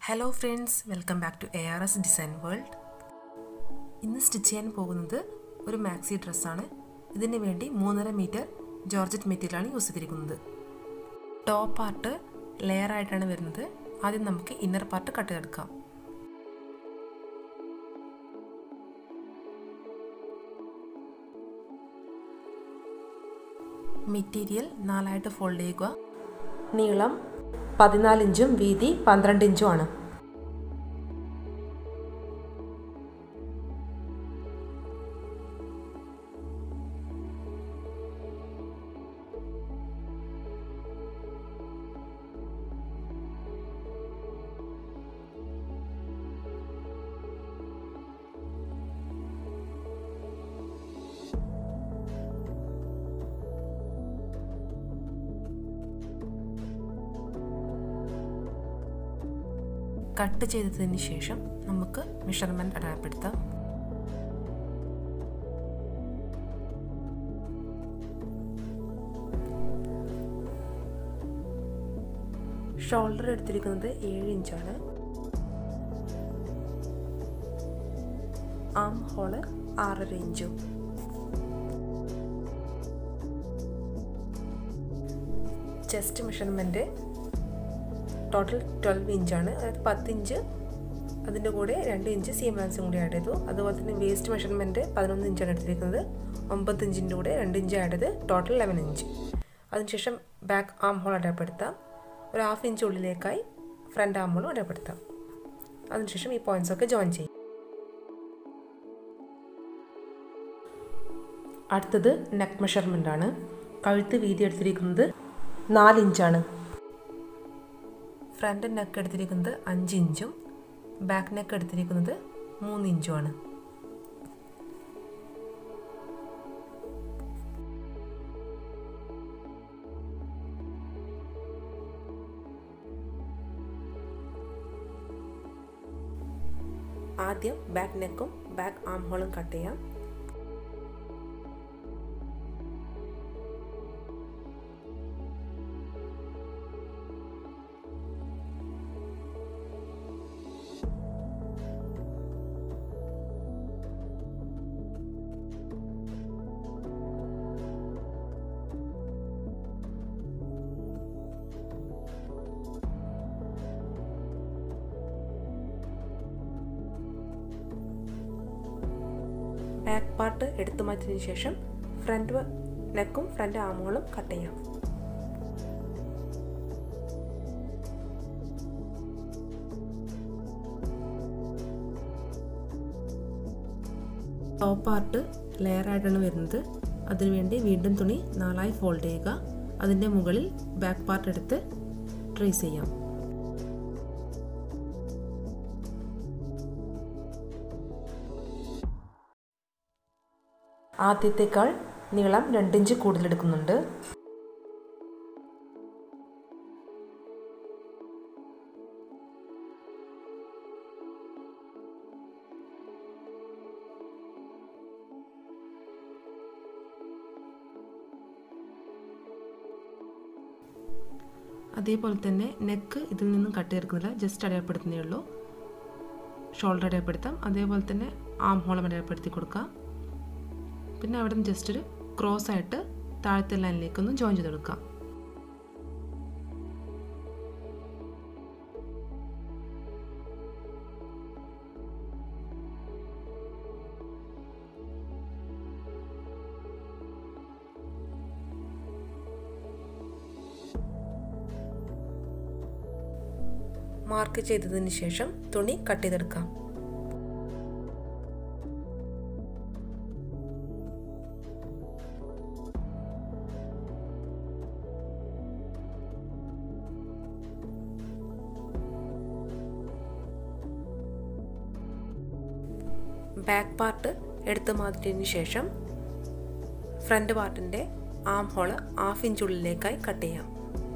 hello friends welcome back to A R S design world ഇന്ന് stitch ചെയ്യാൻ പോകുന്നത് ഒരു മാക്സി ഡ്രസ്സാണ് ഇതിന് വേണ്ടി മൂന്നര മീറ്റർ ജോർജറ്റ് മെറ്റീരിയലാണ് യൂസ് ചെയ്തിരിക്കുന്നത് ടോപ്പ് പാർട്ട് ലെയർ ആയിട്ടാണ് വരുന്നത് ആദ്യം നമുക്ക് ഇന്നർ പാർട്ട് കട്ട് ചെയ്തെടുക്കാം മെറ്റീരിയൽ നാലായിട്ട് ഫോൾഡ് ചെയ്യുക നീളം പതിനാല് ഇഞ്ചും വീതി പന്ത്രണ്ട് ഇഞ്ചും ആണ് കട്ട് ചെയ്തതിന് ശേഷം നമുക്ക് മെഷർമെൻറ്റ് അടയാളപ്പെടുത്താം ഷോൾഡർ എടുത്തിരിക്കുന്നത് ഏഴ് ഇഞ്ചാണ് ആം ഹോള് ആറര ഇഞ്ചും ചെസ്റ്റ് മെഷർമെൻറ്റ് ടോട്ടൽ ട്വൽവ് ഇഞ്ചാണ് അതായത് പത്ത് ഇഞ്ച് അതിൻ്റെ കൂടെ രണ്ട് ഇഞ്ച് സീം ലാൻസും കൂടി ആഡ് ചെയ്തു അതുപോലെ തന്നെ വേസ്റ്റ് മെഷർമെൻറ്റ് പതിനൊന്ന് ഇഞ്ചാണ് എടുത്തിരിക്കുന്നത് ഒമ്പത് ഇഞ്ചിൻ്റെ കൂടെ രണ്ട് ഇഞ്ച് ആഡ് ചെയ്ത് ടോട്ടൽ ലെവൻ ഇഞ്ച് അതിനുശേഷം ബാക്ക് ആം ഹോൾ അടയാളപ്പെടുത്താം ഒരു ഹാഫ് ഇഞ്ച് ഉള്ളിലേക്കായി ഫ്രണ്ട് ആം ഹോളും അടയാളപ്പെടുത്താം അതിനുശേഷം ഈ പോയിന്റ്സ് ഒക്കെ ജോയിൻ ചെയ്യും അടുത്തത് നെക്ക് മെഷർമെൻ്റ് ആണ് കഴുത്ത് വീതി എടുത്തിരിക്കുന്നത് നാല് ഇഞ്ചാണ് ഫ്രണ്ട് നെക്ക് എടുത്തിരിക്കുന്നത് അഞ്ച് ഇഞ്ചും ബാക്ക് നെക്ക് എടുത്തിരിക്കുന്നത് മൂന്ന് ഇഞ്ചുമാണ് ആദ്യം ബാക്ക് നെക്കും ബാക്ക് ആം ഹോളും കട്ട് ചെയ്യാം ബാക്ക് പാർട്ട് എടുത്തു മാറ്റിയതിനു ശേഷം ഫ്രണ്ട് നെക്കും ഫ്രണ്ട് ആമുകളും കട്ട് ചെയ്യാം ടോപ്പ് പാർട്ട് ലെയർ ആയിട്ടാണ് വരുന്നത് അതിനുവേണ്ടി വീണ്ടും തുണി നാലായി ഫോൾഡ് ചെയ്യുക അതിൻ്റെ മുകളിൽ ബാക്ക് പാർട്ട് എടുത്ത് ട്രേസ് ചെയ്യാം ആദ്യത്തേക്കാൾ നീളം രണ്ടിഞ്ച് കൂടുതലെടുക്കുന്നുണ്ട് അതേപോലെ തന്നെ നെക്ക് ഇതിൽ നിന്നും കട്ട് ചേർക്കുന്നില്ല ജസ്റ്റ് അടയാളപ്പെടുത്തുന്നേ ഉള്ളൂ ഷോൾഡർ അടയാളപ്പെടുത്താം അതേപോലെ തന്നെ ആം ഹോളം അടയാളപ്പെടുത്തി കൊടുക്കാം പിന്നെ അവിടെ നിന്ന് ജസ്റ്റ് ഒരു ക്രോസ് ആയിട്ട് താഴത്തെ ലൈനിലേക്കൊന്ന് ജോയിൻ ചെയ്ത് കൊടുക്കാം മാർക്ക് ചെയ്തതിന് ശേഷം തുണി കട്ട് ചെയ്തെടുക്കാം ബാക്ക് പാർട്ട് എടുത്തു മാറ്റിയതിന് ശേഷം ഫ്രണ്ട് പാർട്ടിൻ്റെ ആം ഹോള് ഹാഫ് ഇഞ്ച് ഉള്ളിലേക്കായി കട്ട് ചെയ്യാം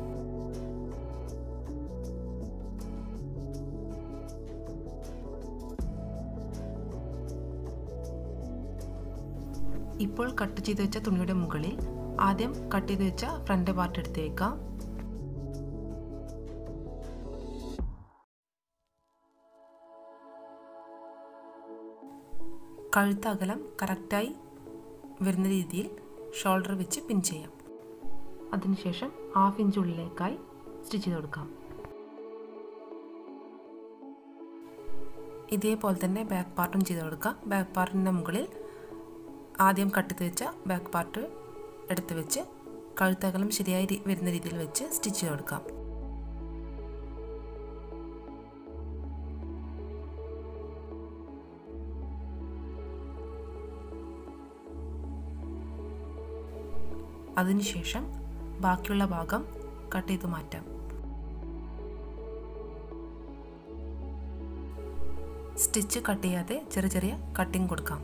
ഇപ്പോൾ കട്ട് ചെയ്ത് വെച്ച തുണിയുടെ മുകളിൽ ആദ്യം കട്ട് ചെയ്ത് വെച്ച ഫ്രണ്ട് പാർട്ട് എടുത്ത് വയ്ക്കാം കഴുത്തകലം കറക്റ്റായി വരുന്ന രീതിയിൽ ഷോൾഡർ വെച്ച് പിൻ ചെയ്യാം അതിനുശേഷം ഹാഫ് ഇഞ്ച് ഉള്ളിലേക്കായി സ്റ്റിച്ച് ചെയ്ത് കൊടുക്കാം ഇതേപോലെ തന്നെ ബാക്ക് പാർട്ടും ചെയ്ത് കൊടുക്കാം ബാക്ക് പാർട്ടിൻ്റെ മുകളിൽ ആദ്യം കട്ട് വെച്ച ബാക്ക് പാർട്ട് എടുത്ത് വെച്ച് കഴുത്തകലം ശരിയായി വരുന്ന രീതിയിൽ വെച്ച് സ്റ്റിച്ച് ചെയ്ത് കൊടുക്കാം അതിനുശേഷം ബാക്കിയുള്ള ഭാഗം കട്ട് ചെയ്ത് മാറ്റാം സ്റ്റിച്ച് കട്ട് ചെയ്യാതെ ചെറിയ ചെറിയ കട്ടിങ് കൊടുക്കാം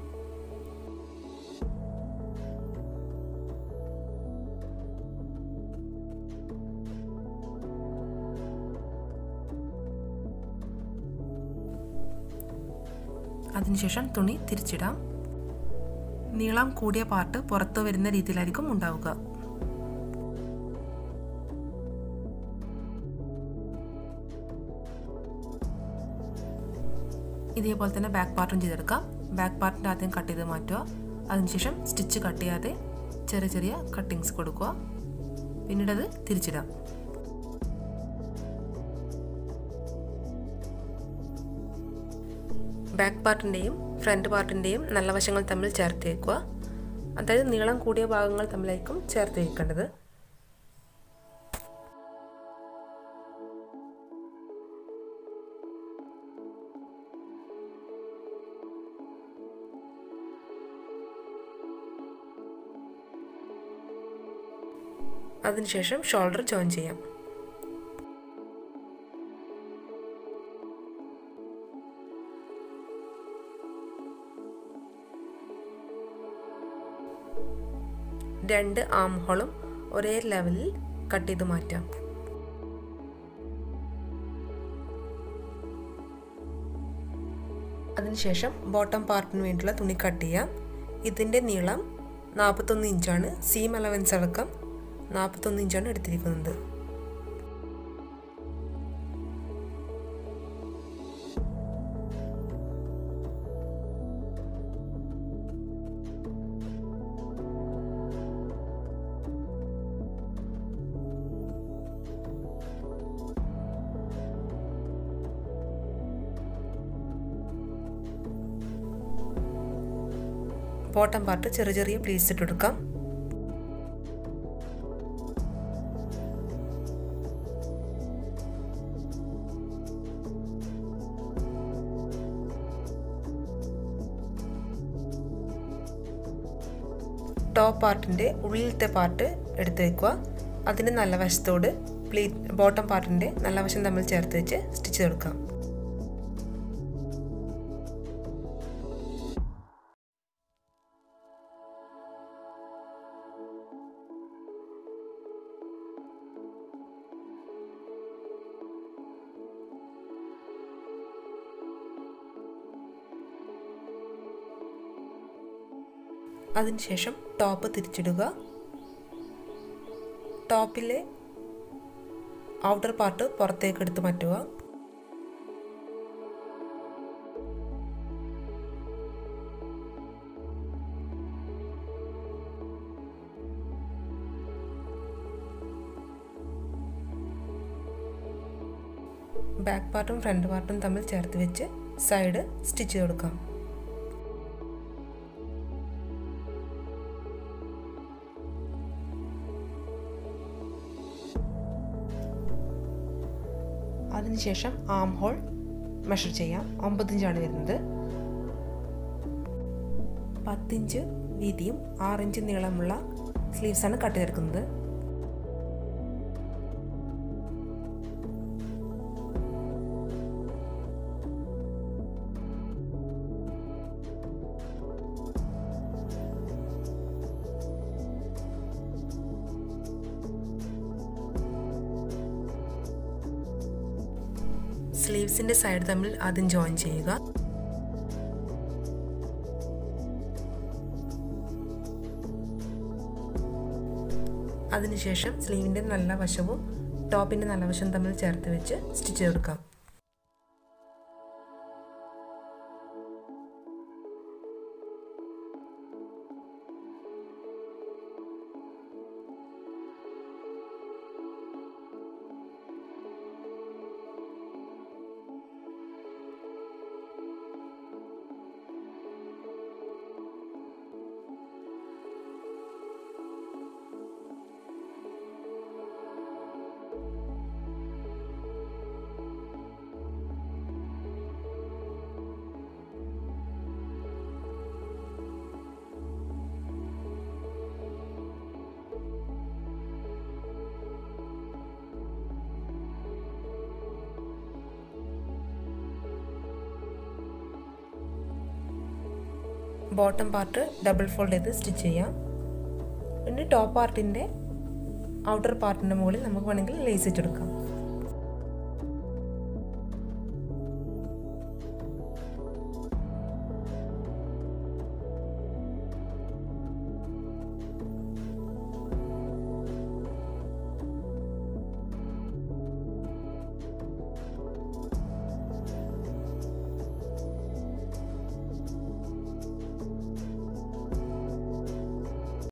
അതിനുശേഷം തുണി തിരിച്ചിടാം നീളം കൂടിയ പാർട്ട് പുറത്തു വരുന്ന രീതിയിലായിരിക്കും ഉണ്ടാവുക ഇതേപോലെ തന്നെ ബാക്ക് പാർട്ടും ചെയ്തെടുക്കാം ബാക്ക് പാർട്ടിൻ്റെ ആദ്യം കട്ട് ചെയ്ത് മാറ്റുക അതിനുശേഷം സ്റ്റിച്ച് കട്ട് ചെയ്യാതെ ചെറിയ ചെറിയ കട്ടിങ്സ് കൊടുക്കുക പിന്നീട് അത് തിരിച്ചിടാം ബാക്ക് പാർട്ടിൻ്റെയും ഫ്രണ്ട് പാർട്ടിൻ്റെയും നല്ല വശങ്ങൾ തമ്മിൽ ചേർത്ത് വയ്ക്കുക അതായത് നീളം കൂടിയ ഭാഗങ്ങൾ തമ്മിലായിരിക്കും ചേർത്ത് വയ്ക്കേണ്ടത് അതിനുശേഷം ഷോൾഡർ ജോയിൻ ചെയ്യാം രണ്ട് ആം ഹോളും ഒരേ ലെവലിൽ കട്ട് ചെയ്ത് മാറ്റാം അതിനുശേഷം ബോട്ടം പാർട്ടിന് വേണ്ടിയുള്ള തുണി കട്ട് ചെയ്യാം ഇതിൻ്റെ നീളം നാൽപ്പത്തൊന്ന് ഇഞ്ചാണ് സീം അലവൻസ് അടക്കം നാൽപ്പത്തൊന്ന് ഇഞ്ചാണ് എടുത്തിരിക്കുന്നത് ബോട്ടം പാർട്ട് ചെറിയ ചെറിയ പ്ലീറ്റ്സ് ഇട്ട് കൊടുക്കാം ടോപ്പ് പാർട്ടിൻ്റെ ഉള്ളിലത്തെ പാർട്ട് എടുത്ത് വെക്കുക അതിൻ്റെ നല്ല വശത്തോട് പ്ലീറ്റ് ബോട്ടം പാർട്ടിൻ്റെ നല്ല വശം തമ്മിൽ ചേർത്ത് വെച്ച് സ്റ്റിച്ച് കൊടുക്കാം അതിനുശേഷം ടോപ്പ് തിരിച്ചിടുക ടോപ്പിലെ ഔട്ടർ പാർട്ട് പുറത്തേക്ക് എടുത്ത് മാറ്റുക ബാക്ക് പാർട്ടും ഫ്രണ്ട് പാർട്ടും തമ്മിൽ ചേർത്ത് വെച്ച് സൈഡ് സ്റ്റിച്ച് ചെയ്ത് കൊടുക്കാം അതിനുശേഷം ആം ഹോൾ മെഷർ ചെയ്യാം ഒമ്പതിഞ്ചാണ് വരുന്നത് പത്തിഞ്ച് വീതിയും ആറിഞ്ച് നീളമുള്ള സ്ലീവ്സാണ് കട്ട് ചെയ്തെടുക്കുന്നത് സ്ലീവ്സിൻ്റെ സൈഡ് തമ്മിൽ ആദ്യം ജോയിൻ ചെയ്യുക അതിനുശേഷം സ്ലീവിൻ്റെ നല്ല വശവും ടോപ്പിൻ്റെ നല്ല വശവും തമ്മിൽ ചേർത്ത് വെച്ച് സ്റ്റിച്ച് ചെയ്തെടുക്കാം ബോട്ടം പാർട്ട് ഡബിൾ ഫോൾഡ് ചെയ്ത് സ്റ്റിച്ച് ചെയ്യാം പിന്നെ ടോപ്പ് പാർട്ടിൻ്റെ ഔട്ടർ പാർട്ടിൻ്റെ മുകളിൽ നമുക്ക് വേണമെങ്കിൽ ലേസ് ഇട്ടെടുക്കാം